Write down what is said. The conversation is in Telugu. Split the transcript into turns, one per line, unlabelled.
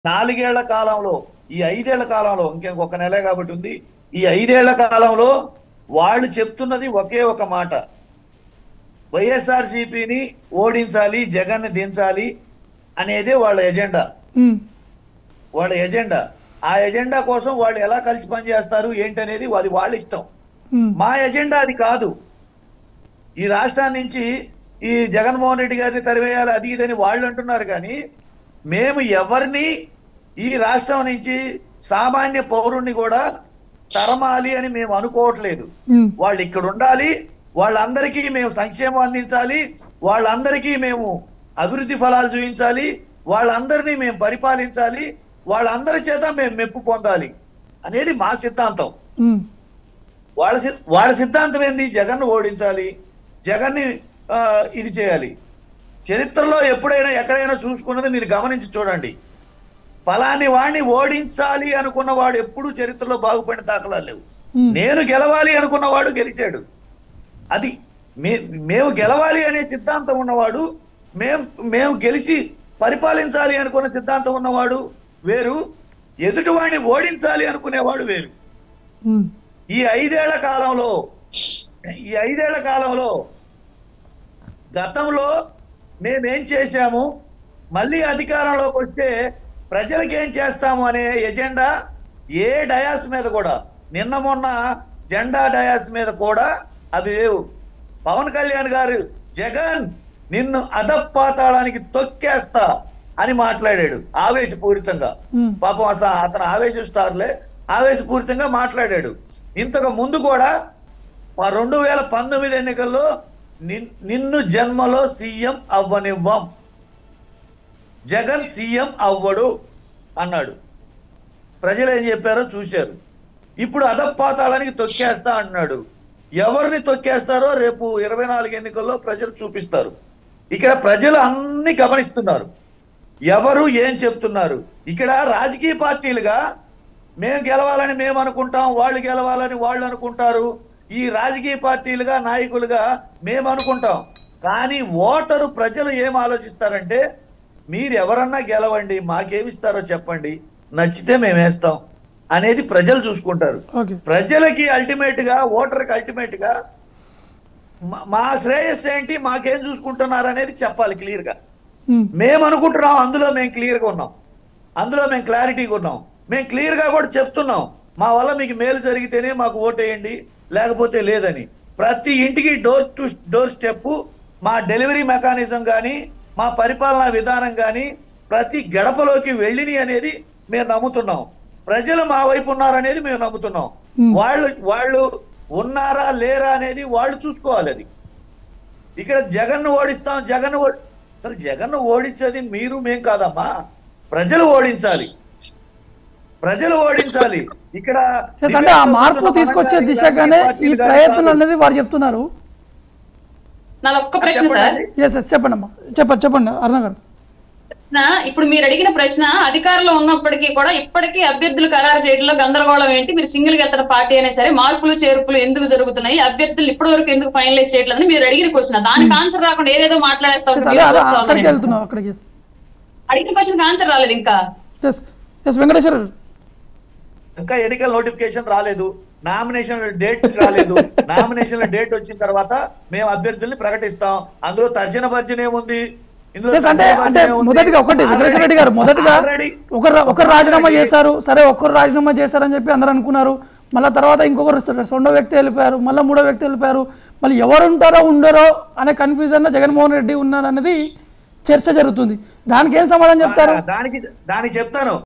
నాలుగేళ్ల కాలంలో ఈ ఐదేళ్ల కాలంలో ఇంకొక నెలే కాబట్టి ఉంది ఈ ఐదేళ్ల కాలంలో వాళ్ళు చెప్తున్నది ఒకే ఒక మాట వైఎస్ఆర్ సిపిని ఓడించాలి జగన్ దించాలి అనేదే వాళ్ళ ఎజెండా
ఉమ్,
వాళ్ళ ఎజెండా ఆ ఎజెండా కోసం వాళ్ళు ఎలా కలిసి పనిచేస్తారు ఏంటనేది అది వాళ్ళ ఇష్టం
ఉమ్,
మా ఎజెండా అది కాదు ఈ రాష్ట్రాన్ని నుంచి ఈ జగన్మోహన్ రెడ్డి గారిని తరివేయాలి అది ఇదని వాళ్ళు అంటున్నారు కానీ మేము ఎవరిని ఈ రాష్ట్రం నుంచి సామాన్య పౌరుణ్ణి కూడా తరమాలి అని మేము అనుకోవట్లేదు
ఉమ్,
వాళ్ళు ఇక్కడ ఉండాలి వాళ్ళందరికీ మేము సంక్షేమం అందించాలి వాళ్ళందరికీ మేము అభివృద్ధి ఫలాలు చూపించాలి వాళ్ళందరినీ మేము పరిపాలించాలి వాళ్ళందరి చేత మేము మెప్పు పొందాలి అనేది మా సిద్ధాంతం
ఉమ్,
వాళ్ళ సి- వాళ్ళ సిద్ధాంతం ఏంది జగన్ ఓడించాలి జగన్ని ఆ, ఇది చేయాలి చరిత్రలో ఎప్పుడైనా ఎక్కడైనా చూసుకున్నది మీరు గమనించి చూడండి ఫలాని వాడిని ఓడించాలి అనుకున్న వాడు ఎప్పుడూ చరిత్రలో బాగుపడిన దాఖలాలు లేవు
ఉమ్,
నేను గెలవాలి అనుకున్నవాడు గెలిచాడు అది మే మేము గెలవాలి అనే సిద్ధాంతం ఉన్నవాడు మేము మేము గెలిచి పరిపాలించాలి అనుకున్న సిద్ధాంతం ఉన్నవాడు వేరు ఎదుటివాడిని ఓడించాలి అనుకునేవాడు వేరు
ఉమ్,
ఈ ఐదేళ్ల కాలంలో ఈ ఐదేళ్ల కాలంలో గతంలో మేమేం చేశాము మళ్ళీ అధికారంలోకి వస్తే ప్రజలకు ఏం చేస్తాము అనే ఎజెండా ఏ డయాస్ మీద కూడా నిన్న మొన్న జెండా డయాస్ మీద కూడా అవి లేవు పవన్ కళ్యాణ్ గారు జగన్ నిన్ను అధపాతాళానికి తొక్కేస్తా అని మాట్లాడాడు ఆవేశపూరితంగా
ఉమ్,
పాపం అసలు అతను ఆవేశ స్టార్లే ఆవేశపూరితంగా మాట్లాడాడు ఇంతకు ముందు కూడా ఆ రెండు వేల పంతొమ్మిది ఎన్నికల్లో నిన్- నిన్ను జన్మలో సీఎం అవ్వనివ్వం జగన్ సీఎం అవ్వడు అన్నాడు ప్రజలు ఏం చెప్పారో చూశారు ఇప్పుడు అధపాతాళానికి తొక్కేస్తా అంటున్నాడు ఎవరిని తొక్కేస్తారో రేపు ఇరవై నాలుగు ఎన్నికల్లో ప్రజలు చూపిస్తారు ఇక్కడ ప్రజలు అన్ని గమనిస్తున్నారు ఎవరు ఏం చెప్తున్నారు ఇక్కడ రాజకీయ పార్టీలుగా మేము గెలవాలని మేము అనుకుంటాం వాళ్ళు గెలవాలని వాళ్ళు అనుకుంటారు ఈ రాజకీయ పార్టీలుగా నాయకులుగా మేము అనుకుంటాం కానీ ఓటరు ప్రజలు ఏం ఆలోచిస్తారంటే మీరు ఎవరన్నా గెలవండి మాకేమిస్తారో చెప్పండి నచ్చితే మేము వేస్తాం అనేది ప్రజలు చూసుకుంటారు
ఓకే
ప్రజలకి అల్టిమేట్ గా ఓటర్కి అల్టిమేట్ గా మా- మా శ్రేయస్సు ఏంటి మాకేం చూసుకుంటున్నారు అనేది చెప్పాలి క్లియర్ గా
ఉమ్,
మేము అనుకుంటున్నాం అందులో మేము క్లియర్ గా ఉన్నాం అందులో మేము క్లారిటీగా ఉన్నాం మేము క్లియర్ గా కూడా చెప్తున్నాం మా వల్ల మీకు మేలు జరిగితేనే మాకు ఓటేయండి లేకపోతే లేదని ప్రతి ఇంటికి డోర్ టు డోర్ స్టెప్ మా డెలివరీ మెకానిజం కానీ మా పరిపాలనా విధానం కానీ ప్రతి గడపలోకి వెళ్ళిని అనేది మేము నమ్ముతున్నాం ప్రజలు మా వైపు ఉన్నారనేది మేము నమ్ముతున్నాం
Hmm.
వాళ్ళు వాళ్ళు ఉన్నారా లేరా అనేది వాళ్ళు చూసుకోవాలి అది ఇక్కడ జగన్ ఓడిస్తాం జగన్ ఓ- అసలు జగన్ ఓడించేది మీరు మేం కాదమ్మా ప్రజలు ఓడించాలి ప్రజలు ఓడించాలి ఇక్కడ
ఎస్ అంటే ఆ మార్పు తీసుకొచ్చే దిశగానే ఈ ప్రయత్నం అనేది వారు చెప్తున్నారు
నాది ఒక్క ప్రశ్న
చెప్పండి
సార్
అండి.
ఎస్ ఎస్ చెప్పండి అమ్మా చెప్పండి చెప్పండి అరుణ గారు
నా ఇప్పుడు మీరు అడిగిన ప్రశ్న అధికారంలో ఉన్నప్పటికీ కూడా ఇప్పటికీ అభ్యర్థులు ఖరారు చేయడంలో గందరగోళం ఏంటి మీరు సింగిల్ గా ఎత్తన పార్టీ అయినా సరే మార్పులు చేర్పులు ఎందుకు జరుగుతున్నాయి అభ్యర్థులు ఇప్పటి వరకు ఎందుకు ఫైనలైజ్ చేయట్లేదని మీరు అడిగిన క్వశ్చన్ దానికి ఆన్సర్ రాకుండా ఏదేదో మాట్లాడేస్తా
ఎస్
ఉంటే
అదే
మీరు
అదే
చూస్తా
అక్కడికి
ఉన్నాను.
వెళ్తున్నాం అక్కడికి ఎస్
అడిగిన క్వశ్చన్ ఆన్సర్ రాలేదు ఇంకా
ఎస్ ఎస్ వెంకటేశ్వర గారు.
ఇంకా ఎన్నికల నోటిఫికేషన్ రాలేదు నామినేషన్ డేట్ రాలేదు నామినేషన్ డేట్ వచ్చిన తర్వాత మేము అభ్యర్థుల్ని ప్రకటిస్తాం అందులో తర్జన భర్జన ఏముంది ఇందులో
ఎస్ అంటే
తర్జన
అంటే
భర్జన ఏముంది?
మొదటిగా ఒకటి వెంకటేశ్వర రెడ్డి గారు మొదటిగా
Already-
ఒకరు ఒకరు రాజీనామా చేశారు సరే ఒక్కరు రాజీనామా చేశారని చెప్పి అందరూ అనుకున్నారు మళ్ళీ తర్వాత ఇంకొకరు స- రెండో వ్యక్తి వెళ్ళిపోయారు మళ్ళీ మూడో వ్యక్తి వెళ్ళిపోయారు మళ్ళీ ఎవరు ఉంటారో ఉండరో అనే కన్ఫ్యూజన్లో జగన్మోహన్ రెడ్డి ఉన్నారు అనేది చర్చ జరుగుతుంది దానికి ఏం సమాధానం చెప్తారు
దానికి దానికి చెప్తాను